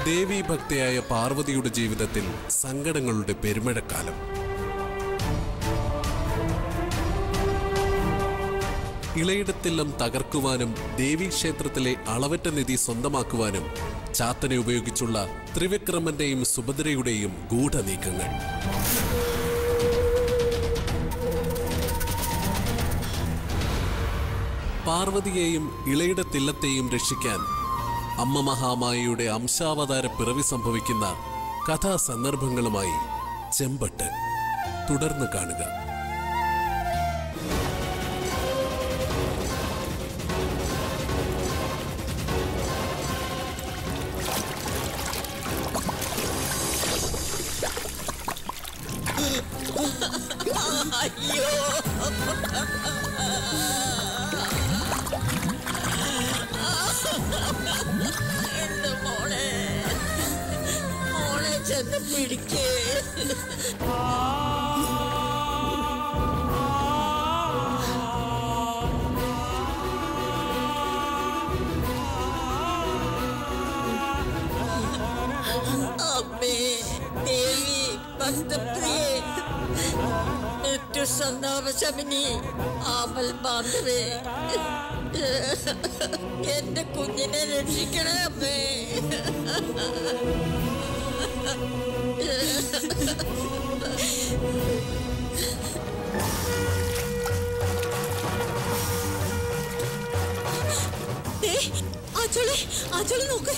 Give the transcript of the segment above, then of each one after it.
ദേവീഭക്തയായ പാർവതിയുടെ ജീവിതത്തിൽ സങ്കടങ്ങളുടെ പെരുമഴക്കാലം ഇളയിടത്തെല്ലാം തകർക്കുവാനും ദേവീക്ഷേത്രത്തിലെ അളവറ്റ നിധി സ്വന്തമാക്കുവാനും ചാത്തനെ ഉപയോഗിച്ചുള്ള ത്രിവിക്രമന്റെയും സുഭദ്രയുടെയും ഗൂഢനീക്കങ്ങൾ പാർവതിയെയും ഇളയിടത്തില്ലത്തെയും രക്ഷിക്കാൻ അമ്മ മഹാമായയുടെ അംശാവതാര പിറവി സംഭവിക്കുന്ന കഥാസന്ദർഭങ്ങളുമായി ചെമ്പട്ട് തുടർന്ന് കാണുക അയ്യോ എന്റെ മോളെ മോളെ ചെന്ന് പിടിക്കേ അമ്മേ ദേവി ഭക്തപ്രിയേ നിത്യസന്താപശമിനി ആമൽ ബാന്ധവേ എന്റെ കുഞ്ഞിനെ രക്ഷിക്കണേ അമ്മേ അച്ചോളെ അച്ചോളെ നോക്ക്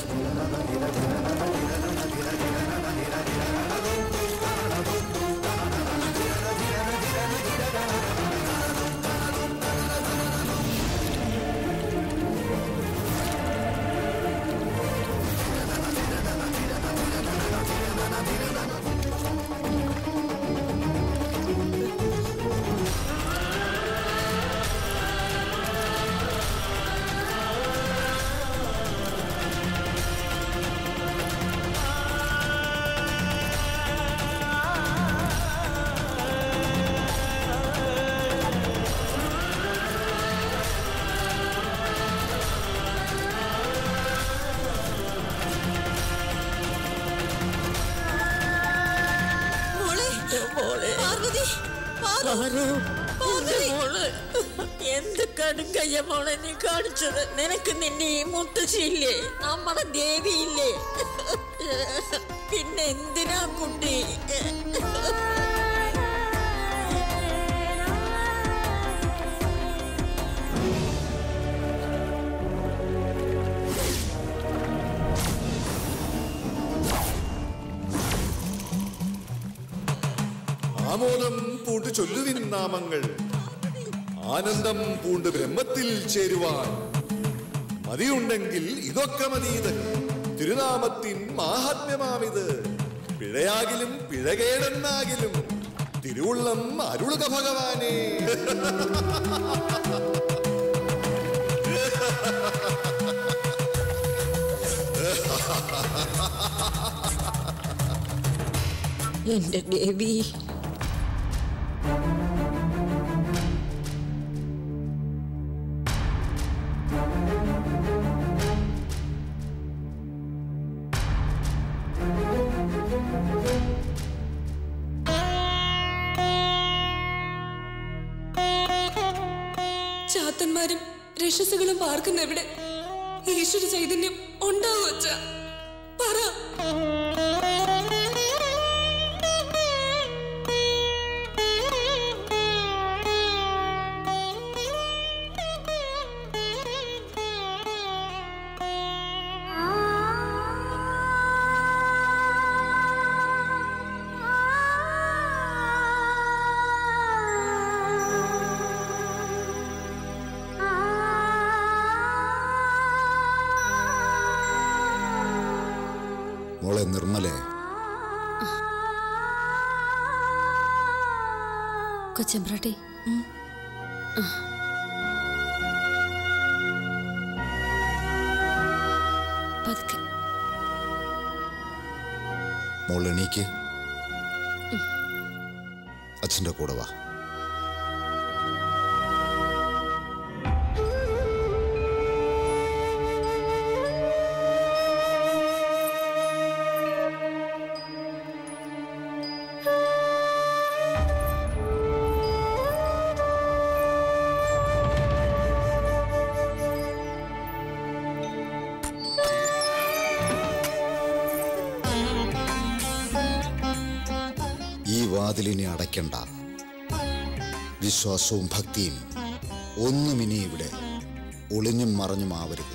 മോളെ മോളെ പാർവതി പാർവതി ആരോ എന്റെ പാർവതി മോള് എന്ത് കടും കയ്യ മോളെ നീ കാണിച്ചത് നിനക്ക് നിന്നെ ഈ മുത്തശ്ശിയില്ലേ നമ്മുടെ ദേവിയില്ലേ പിന്നെ എന്തിനാ കുട്ടി ആമോദം പൂണ്ട് ചൊല്ലുവിൻ നാമങ്ങൾ ആനന്ദം പൂണ്ട് ബ്രഹ്മത്തിൽ ചേരുവാൻ മതിയുണ്ടെങ്കിൽ ഇതൊക്കെ മതീത് തിരുനാമത്തിൻ മാഹാത്മ്യമാമിത് പിഴയാകിലും പിഴകേടെന്നാകിലും തിരുവുള്ളം അരുളുക ഭഗവാനെ എന്റെ ദേവി ചാത്തന്മാരും രക്ഷസുകളും പാർക്കുന്ന എവിടെ ഈശ്വര ചൈതന്യം ഉണ്ടാവും അച്ഛ പറ മോളെ നിർമ്മലേ കൊച്ചമ്പ്രാട്ടി പതുക്കെ മോൾ എണീക്ക് അച്ഛൻ്റെ കൂടെ വാ വാതിലിനെ അടയ്ക്കണ്ട വിശ്വാസവും ഭക്തിയും ഒന്നും ഇനി ഇവിടെ ഒളിഞ്ഞും മറഞ്ഞും ആവരുത്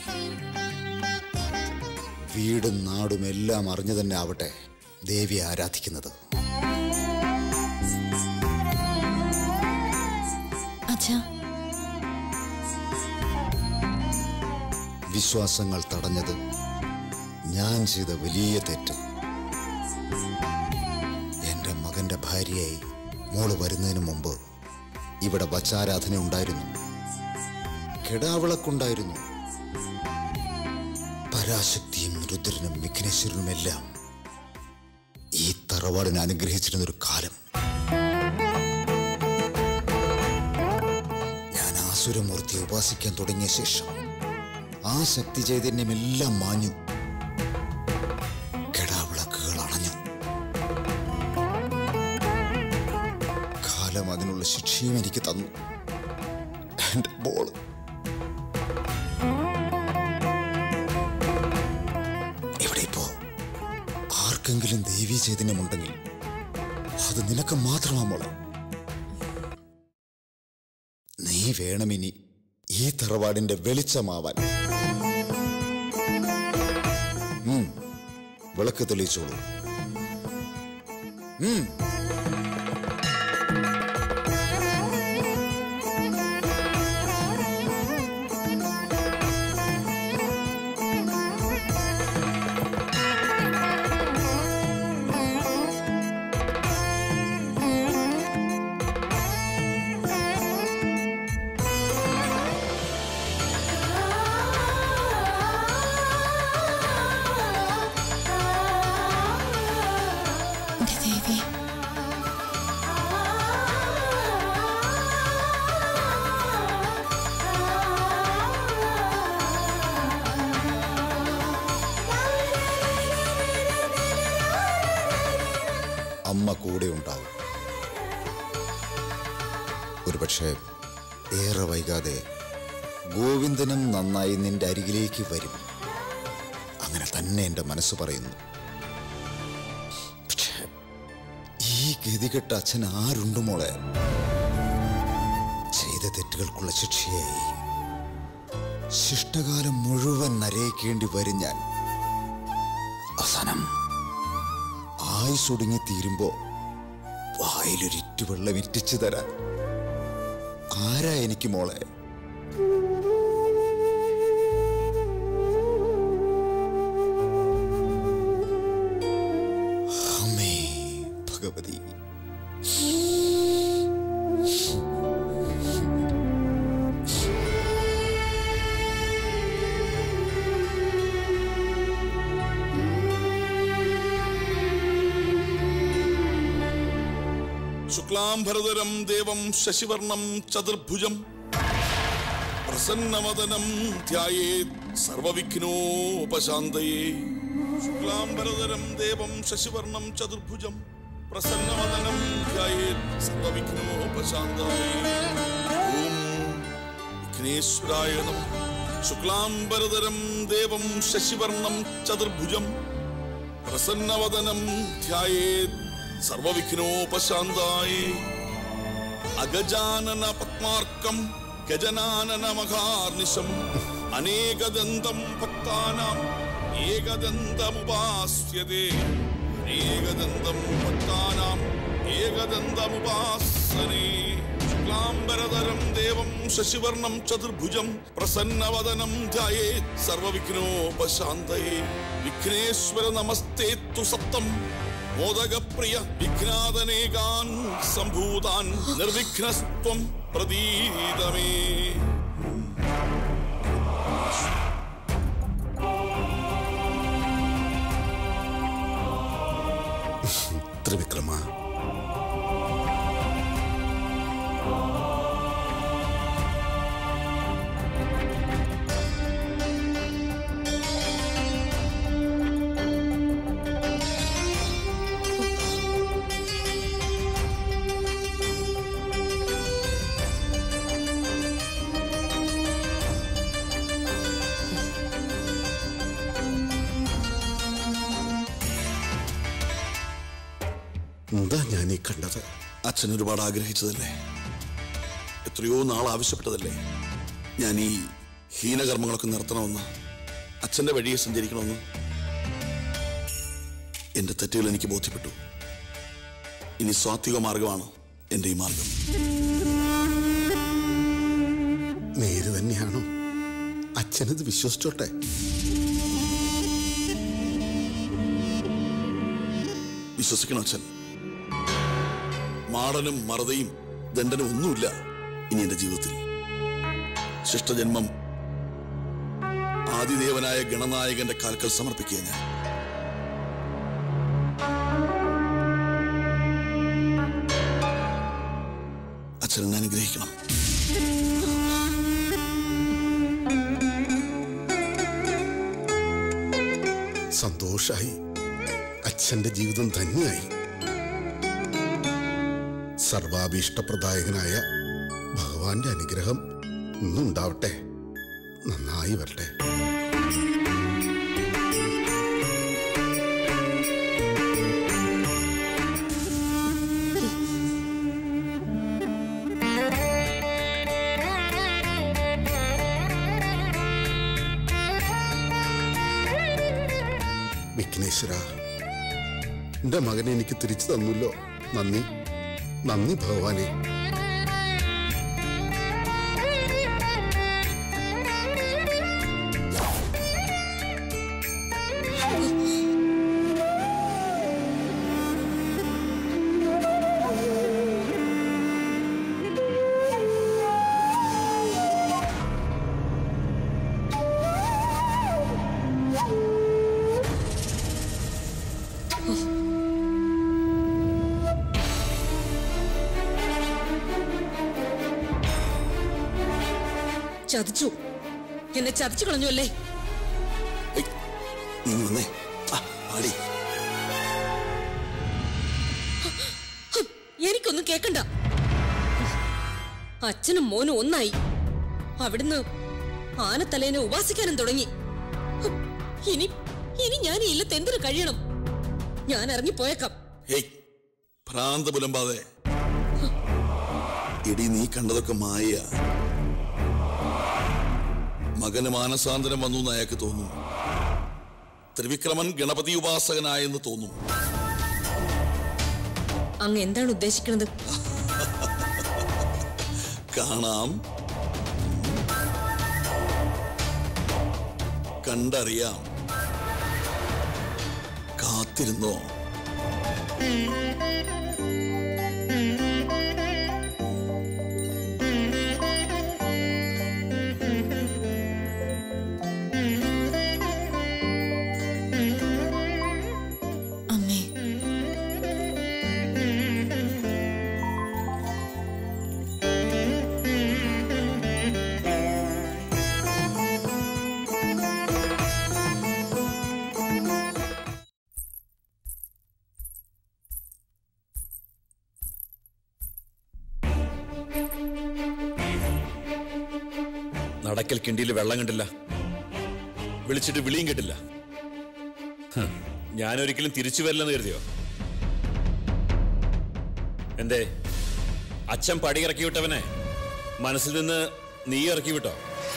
വീടും നാടും എല്ലാം അറിഞ്ഞു തന്നെ ആവട്ടെ ദേവിയെ ആരാധിക്കുന്നത് അച്ഛാ വിശ്വാസങ്ങൾ തടഞ്ഞത് ഞാൻ ചെയ്ത വലിയ തെറ്റ് എന്റെ മകന്റെ ഭാര്യയായി മോള് വരുന്നതിന് മുമ്പ് ഇവിടെ വച്ചാരാധന ഉണ്ടായിരുന്നു കെടാവിളക്കുണ്ടായിരുന്നു പരാശക്തിയും രുദ്രനും വിഘ്നേശ്വരനുമെല്ലാം ഈ തറവാടിനെ അനുഗ്രഹിച്ചിരുന്നൊരു കാലം ഞാൻ ആസുരമൂർത്തിയെ ഉപാസിക്കാൻ തുടങ്ങിയ ശേഷം ആ ശക്തി ചൈതന്യമെല്ലാം മാഞ്ഞു കെടാവിളക്കുകൾ അണഞ്ഞു കാലം അതിനുള്ള ശിക്ഷയും എനിക്ക് തന്നു എന്റെ ബോൾ ഇവിടെ ഇപ്പോ ആർക്കെങ്കിലും ദേവീ ചൈതന്യമുണ്ടെങ്കിൽ അത് നിനക്ക് മാത്രമാ മോളെ നീ വേണമിനി ഈ തറവാടിന്റെ വെളിച്ചമാവാൻ ഉം, വിളക്ക് തെളിയിച്ചോളൂ ഉം. എന്റെ ദേവി അമ്മ കൂടെ ഉണ്ടാവും ഒരുപക്ഷെ ഏറെ വൈകാതെ ഗോവിന്ദനും നന്നായി നിന്റെ അരികിലേക്ക് വരും അങ്ങനെ തന്നെ എൻ്റെ മനസ്സ് പറയുന്നു പക്ഷേ ഈ ഗതികെട്ട അച്ഛൻ ആരുണ്ട് മോളെ ചെയ്ത തെറ്റുകൾക്കുള്ള ശിക്ഷയായി ശിഷ്ടകാലം മുഴുവൻ നരയിക്കേണ്ടി വരും ഞാൻ അവസാനം ആയുസൊടുങ്ങി തീരുമ്പോ വായിലൊരിറ്റു വെള്ളം ഇറ്റിച്ചു തരാൻ ആരാ എനിക്ക് മോളെ അമ്മേ ഭഗവതി ശുക്ലാംബരധരം ദേവം ശശിവർണം ചതുർഭുജം പ്രസന്നവദനം ധ്യായേത് സർവവിഘ്നോപശാന്തയേ ശുക്ലാംബരധരം ദേവം ശശിവർണം ചതുർഭുജം പ്രസന്നവദനം ധ്യായേത് സർവവിഘ്നോപശാന്തയേ ഓം വിഘ്നേശ്വരായ നമഃ ശുക്ലാംബരധരം ദേവം ശശിവർണം ചതുർഭുജം പ്രസന്നവദനം ധ്യായേത് സർവവിഘ്നോപശാന്തായേ അഗജാനന പത്മാർക്കം ഗജനാനന മഹാർനിശം അനേകദന്തം ഭക്താനാം ഏകദന്തമുപാസ്യതേ അനേകദന്തം ഭക്താനാം ഏകദന്തമുപാസനേ ശുക്ലാംബരധരം ദേവം ശശിവർണം ചതുർഭുജം പ്രസന്നവദനം ധ്യായേത് സർവവിഘ്നോപശാന്തയേ വിഘ്നേശ്വര നമസ്തേ തു സപ്തം മോദകപ്രിയ വിഘ്നാദനേകാൻ സംഭൂതാൻ നിർവിഘ്നസ്ത്വം പ്രതീതമേ ത്രിവിക്രമ എന്താ ഞാൻ ഈ കണ്ടത് അച്ഛൻ ഒരുപാട് ആഗ്രഹിച്ചതല്ലേ എത്രയോ നാൾ ആവശ്യപ്പെട്ടതല്ലേ ഞാൻ ഈ ഹീനകർമ്മങ്ങളൊക്കെ നിർത്തണമെന്ന് അച്ഛന്റെ വഴിയെ സഞ്ചരിക്കണമെന്ന് എന്റെ തെറ്റുകൾ എനിക്ക് ബോധ്യപ്പെട്ടു ഇനി സ്വാത്വിക മാർഗമാണ് എന്റെ ഈ മാർഗം നേര് തന്നെയാണോ അച്ഛനത് വിശ്വസിച്ചോട്ടെ വിശ്വസിക്കണം അച്ഛൻ മാടനും മറതയും ദണ്ഡനും ഒന്നുമില്ല ഇനി എന്റെ ജീവിതത്തിൽ ശിഷ്ടജന്മം ആദിദേവനായ ഗണനായകന്റെ കാൽക്കൽ സമർപ്പിക്കുക ഞാൻ അച്ഛനെ അനുഗ്രഹിക്കണം സന്തോഷായി അച്ഛന്റെ ജീവിതം ധന്യായി സർവാഭീഷ്ടപ്രദായകനായ ഭഗവാന്റെ അനുഗ്രഹം ഇന്നും ഉണ്ടാവട്ടെ നന്നായി വരട്ടെ വിഘ്നേശ്വര എന്റെ മകനെ എനിക്ക് തിരിച്ചു തന്നല്ലോ നന്ദി നന്ദി ഭഗവാനെ ചതിച്ചു എന്നെ ചതിച്ചു കളഞ്ഞു അല്ലേ ഏയ്, നീ ഇങ്ങ് വന്നേ ആ, ആടി എനിക്കൊന്നും കേക്കണ്ട അച്ഛനും മോനും ഒന്നായി അവിടുന്ന് ആനത്തലേനെ ഉപാസിക്കാനും തുടങ്ങി ഹും, ഇനി ഇനി ഞാൻ ഈ ഇല്ലത്ത് എന്തിനു കഴിയണം ഞാൻ ഇറങ്ങിപ്പോയേക്കാം ഹേയ് ഭ്രാന്ത് പുലമ്പാതെ എടി നീ കണ്ടതൊക്കെ മായ മകന് മാനസാന്തരം വന്നു എന്ന് അയാൾക്ക് തോന്നും ത്രിവിക്രമൻ ഗണപതി ഉപാസകനായെന്ന് തോന്നും അങ്ങ് എന്താണ് ഉദ്ദേശിക്കുന്നത് കാണാം കണ്ടറിയാം കാത്തിരുന്നോ അമ്മേ നടക്കൽ കിണ്ടിയിൽ വെള്ളം കണ്ടില്ല വിളിച്ചിട്ട് വിളിയും കിട്ടില്ല ഹ്, ഞാനൊരിക്കലും തിരിച്ചു വരില്ലെന്ന് കരുതിയോ എന്തേ അച്ഛൻ പടി ഇറക്കി വിട്ടവനെ മനസ്സിൽ നിന്ന് നീ ഇറക്കി വിട്ടോ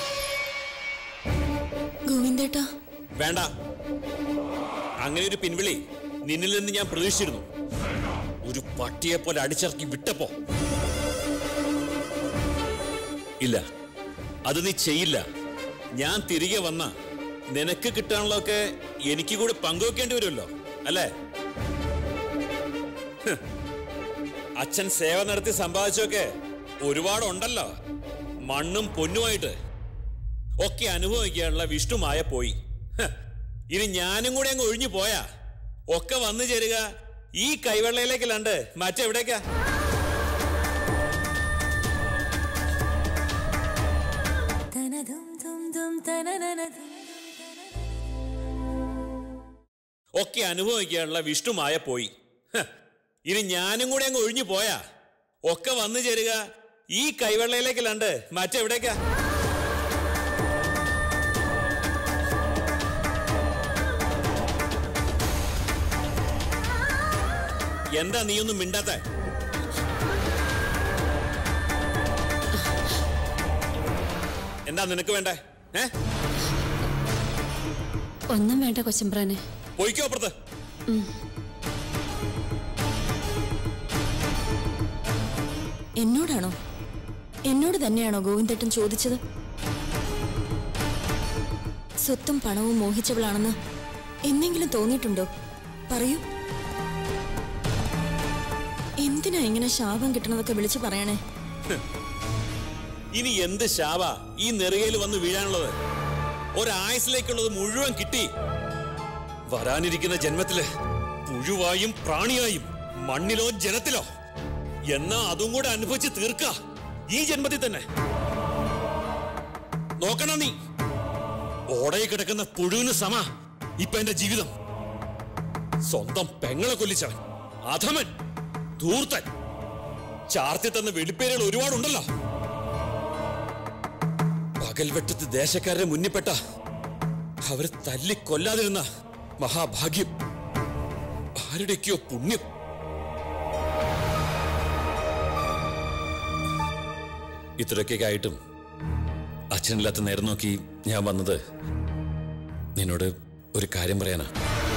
ഗോവിന്ദേട്ടാ വേണ്ട അങ്ങനെ ഒരു പിൻവിളി നിന്നിൽ നിന്ന് ഞാൻ പ്രതീക്ഷിച്ചിരുന്നു ഒരു പട്ടിയെ പോലെ അടിച്ചിറക്കി വിട്ടപ്പോ ഇല്ല അത് നീ ചെയ്യില്ല ഞാൻ തിരികെ വന്ന നിനക്ക് കിട്ടാനുള്ളതൊക്കെ എനിക്ക് കൂടി പങ്കുവെക്കേണ്ടി വരുമല്ലോ അല്ലേ ഹ്. അച്ഛൻ സേവ നടത്തി സമ്പാദിച്ചൊക്കെ ഒരുപാടുണ്ടല്ലോ മണ്ണും പൊന്നുമായിട്ട് ഒക്കെ അനുഭവിക്കാനുള്ള വിഷ്ണുമായ പോയി ഹ്. ഇനി ഞാനും കൂടെ അങ്ങ് ഒഴിഞ്ഞു പോയാ ഒക്കെ വന്നു ചേരുക ഈ കൈവെള്ളയിലേക്കല്ലാണ്ട് മറ്റെവിടേക്കാ ഒക്കെ അനുഭവിക്കാനുള്ള വിഷ്ണുമായ പോയി ഹ്. ഇനി ഞാനും കൂടെ അങ്ങ് ഒഴിഞ്ഞു പോയാ ഒക്കെ വന്നു ചേരുക ഈ കൈവെള്ളയിലേക്കല്ലാണ്ട് മറ്റെവിടേക്കാ എന്താ നീയൊന്നും മിണ്ടാത്ത എന്താ നിനക്ക് വേണ്ടേ ഏ ഒന്നും വേണ്ട കൊച്ചമ്പ്രാനെ പോയിക്കോ അപ്പുറത്ത് എന്നോടാണോ എന്നോട് തന്നെയാണോ ഗോവിന്ദേട്ടൻ ചോദിച്ചത് സ്വത്തും പണവും മോഹിച്ചവളാണെന്ന് എന്നെങ്കിലും തോന്നിയിട്ടുണ്ടോ പറയൂ എന്തിനാ ഇങ്ങനെ ശാപം കിട്ടണതൊക്കെ വിളിച്ചു പറയണേ ഇനി എന്ത് ശാവ ഈ നെറുകയിൽ വന്ന് വീഴാനുള്ളത് ഒരായുസിലേക്കുള്ളത് മുഴുവൻ കിട്ടി വരാനിരിക്കുന്ന ജന്മത്തില് പുഴുവായും പ്രാണിയായും മണ്ണിലോ ജലത്തിലോ എന്നാ അതും കൂടെ അനുഭവിച്ച് തീർക്ക ഈ ജന്മത്തിൽ തന്നെ നോക്കണം നീ ഓടയിൽ കിടക്കുന്ന പുഴുവിന് സമ ഇപ്പൊ എന്റെ ജീവിതം സ്വന്തം പെങ്ങളെ കൊല്ലിച്ചവൻ അധമൻ ധൂർത്തൻ ചാർത്തി തന്ന വെളിപ്പേരുകൾ ഒരുപാടുണ്ടല്ലോ പകൽ വെട്ടത്ത് ദേശക്കാരുടെ മുന്നിൽപ്പെട്ട അവര് തല്ലിക്കൊല്ലാതിരുന്ന മഹാഭാഗ്യം ആരുടെയൊക്കെയോ പുണ്യം ഇത്രയൊക്കെ ആയിട്ടും അച്ഛനില്ലാത്ത നേരം നോക്കി ഞാൻ വന്നത് നിന്നോട് ഒരു കാര്യം പറയാനാ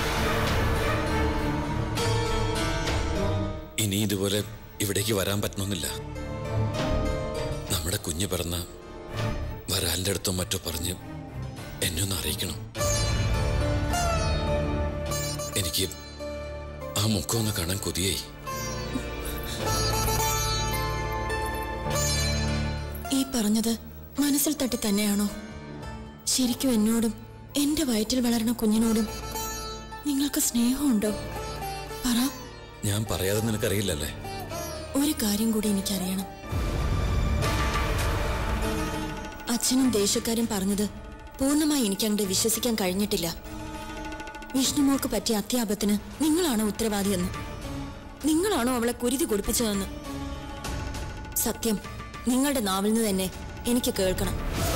ഇനി ഇതുപോലെ ഇവിടേക്ക് വരാൻ പറ്റണമെന്നില്ല നമ്മുടെ കുഞ്ഞ് പിറന്ന വരാലിന്റെ അടുത്തോ മറ്റോ പറഞ്ഞ് എന്നെ ഒന്ന് അറിയിക്കണം എനിക്ക് ആ മുഖം ഒന്ന് കാണാൻ കൊതിയായി ഈ പറഞ്ഞത് മനസ്സിൽ തട്ടി തന്നെയാണോ ശരിക്കും എന്നോടും എന്റെ വയറ്റിൽ വളരണ കുഞ്ഞിനോടും നിങ്ങൾക്ക് സ്നേഹമുണ്ടോ പറ ഞാൻ പറയാതെ നിനക്കറിയില്ലല്ലേ ഒരു കാര്യം കൂടി എനിക്കറിയണം അച്ഛനും ദേശക്കാരും പറഞ്ഞത് പൂർണ്ണമായി എനിക്ക് അങ്ങോട്ട് വിശ്വസിക്കാൻ കഴിഞ്ഞിട്ടില്ല വിഷ്ണുമോൾക്ക് പറ്റിയ അത്യാപത്തിന് നിങ്ങളാണ് ഉത്തരവാദിയെന്ന് നിങ്ങളാണോ അവളെ കുരുതി കൊടുപ്പിച്ചതെന്ന് സത്യം നിങ്ങളുടെ നാവിൽ നിന്ന് തന്നെ എനിക്ക് കേൾക്കണം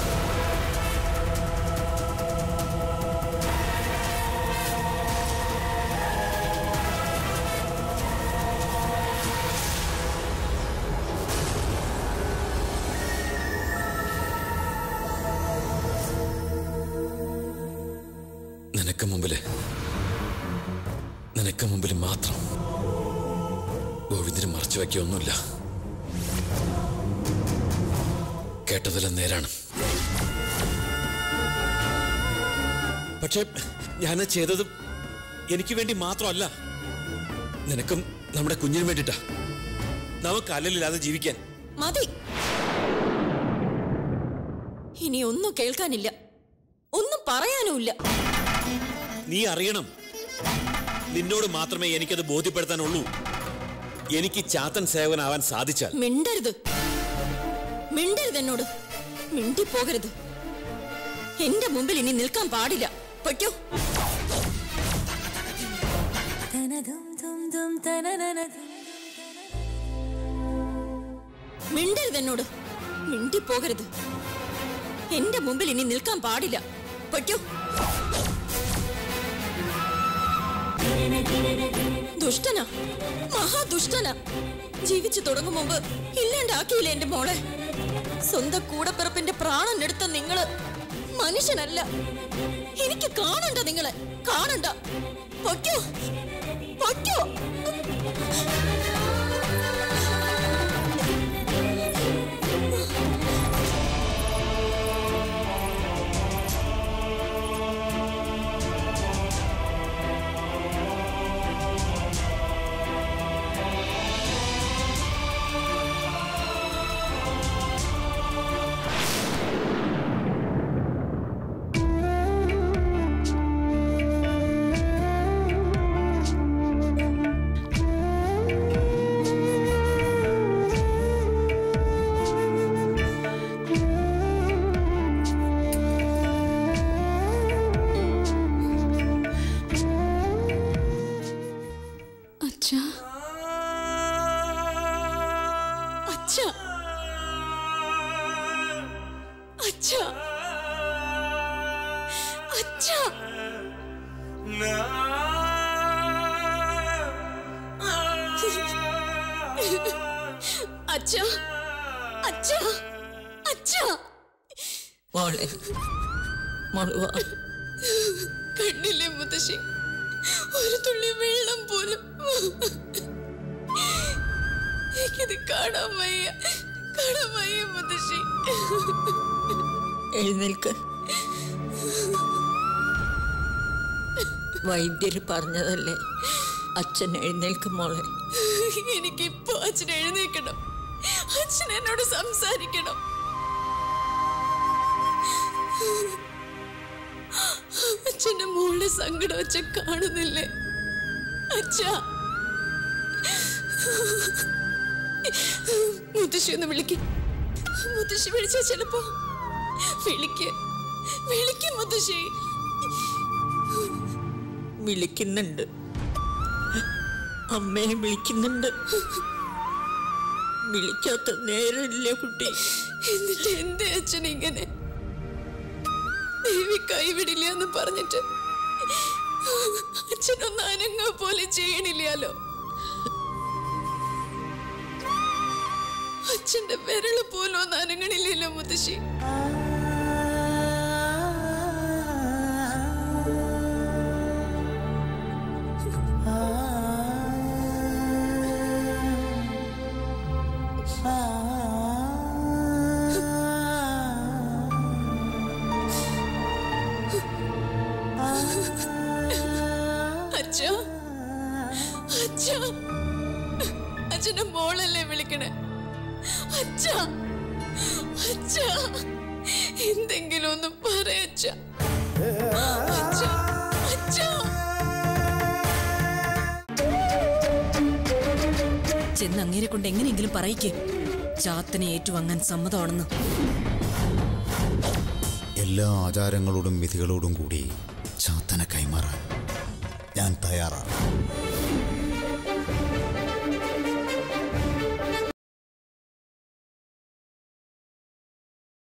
നിനക്ക് മുമ്പില് നിനക്ക് മുമ്പിൽ മാത്രം ഗോവിന്ദന് മറച്ചു വയ്ക്കൊന്നുമില്ല കേട്ടതെല്ലാം നേരാണ് പക്ഷേ ഞാൻ ചെയ്തത് എനിക്ക് വേണ്ടി മാത്രമല്ല നിനക്കും നമ്മുടെ കുഞ്ഞിനും വേണ്ടിട്ടാ നമുക്ക് അല്ലലില്ലാതെ ജീവിക്കാൻ മതി ഇനി ഒന്നും കേൾക്കാനില്ല ഒന്നും പറയാനുമില്ല നീ അറിയണം നിന്നോട് മാത്രമേ എനിക്കത് ബോധ്യപ്പെടുത്താനുള്ളൂ എനിക്ക് ചാത്തൻ സേവനാവാൻ സാധിച്ചാൽ മിണ്ടരുത് മിണ്ടരുത് എന്നോട് മിണ്ടിപ്പോകരുത് എന്റെ മുമ്പിൽ ഇനി നിൽക്കാൻ പാടില്ല പൊയ്ക്കോ മിണ്ടരുത് എന്നോട് മിണ്ടിപ്പോകരുത് എന്റെ മുമ്പിൽ ഇനി നിൽക്കാൻ പാടില്ല പൊയ്ക്കോ ദുഷ്ടനാ മഹാദുഷ്ടനാ ജീവിച്ചു തുടങ്ങും മുമ്പ് ഇല്ലാണ്ടാക്കിയില്ല എന്റെ മോളെ സ്വന്തം കൂടപ്പിറപ്പിന്റെ പ്രാണൻ എടുത്ത നിങ്ങള് മനുഷ്യനല്ല എനിക്ക് കാണണ്ട നിങ്ങളെ കാണണ്ട പൊയ്ക്കോ പൊയ്ക്കോ അച്ഛാ അച്ഛാ അച്ഛാ അച്ഛാ No. അച്ഛാ അച്ഛാ അച്ഛാ മോളെ മോള് വാ കണ്ടില്ലേ മുത്തശ്ശി ഒരു തുള്ളി വെള്ളം പോലും എനിക്കിത് കാണാൻ വയ്യ കാണാൻ വയ്യ മുത്തശ്ശി എഴുന്നേൽക്ക് വൈദ്യര് പറഞ്ഞതല്ലേ അച്ഛൻ എഴുന്നേൽക്ക് മോളെ എനിക്കിപ്പോ അച്ഛൻ എഴുന്നേക്കണം അച്ഛൻ എന്നോട് സംസാരിക്കണം അച്ഛന്റെ മോളുടെ സങ്കടം അച്ഛൻ കാണുന്നില്ലേ അച്ഛാ മുത്തശ്ശി ഒന്ന് വിളിക്ക് മുത്തശ്ശി വിളിച്ചാ ചിലപ്പോ വിളിക്ക് വിളിക്ക് മുത്തശ്ശി വിളിക്കുന്നുണ്ട് അമ്മയെ വിളിക്കുന്നുണ്ട് വിളിക്കാത്ത നേരമില്ല കുട്ടി എന്നിട്ട് എന്റെ അച്ഛൻ ഇങ്ങനെ ദേവി കൈവിടില്ല എന്ന് പറഞ്ഞിട്ട് അച്ഛനൊന്നും അനങ്ങ പോലെ ചെയ്യണില്ലല്ലോ അച്ഛന്റെ വിരല് പോലും ഒന്ന് അനങ്ങണില്ലല്ലോ മുത്തശ്ശി അച്ഛാ അച്ഛാ അച്ഛന്റെ മോളല്ലേ വിളിക്കണേ അച്ഛാ അച്ഛാ എന്തെങ്കിലും ഒന്ന് പറയച്ച അച്ഛാ അച്ഛാ ചെന്ന് അങ്ങേരെ കൊണ്ട് എങ്ങനെയെങ്കിലും പറയിക്ക് ചാത്തനെ ഏറ്റുവാങ്ങാൻ സമ്മതമാണെന്ന് എല്ലാ ആചാരങ്ങളോടും വിധികളോടും കൂടി ചാത്തനെ കൈമാറാൻ ഞാൻ തയ്യാറാണ്